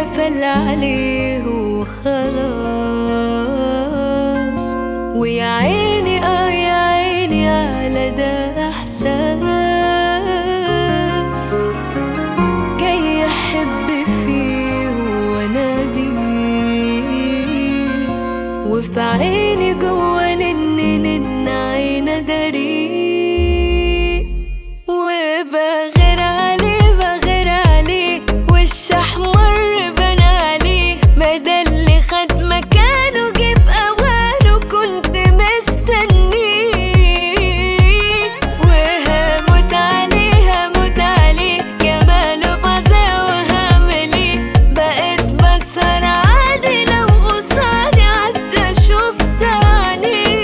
قفل عليه وخلاص ويا عيني اه يا عيني على ده احساس جاي احب فيه واناديه وفي عيني جوا نن نن عينا داريه وبغير عليه بغير عليه وش احمر بان عليه ما ده اللي خد مكانه جه في اوانه كنت مستنيه وهموت عليه هموت عليه جماله فظيع وهعمل ايه بقيت بسهر عادي لو قصادي عدى شفت عينيه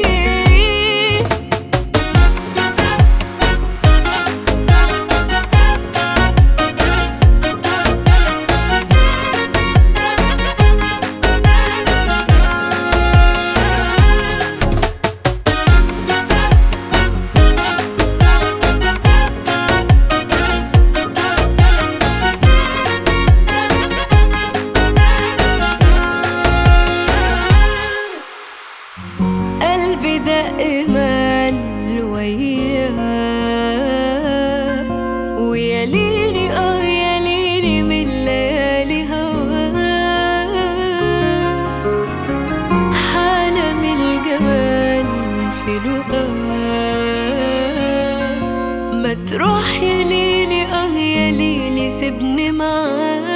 قلبي دائما وياه ويا ليلي اه يا ليلي من ليالي هواه حالة من الجمال في لقاه ما تروح يا ليلي اه يا ليلي سيبني معاه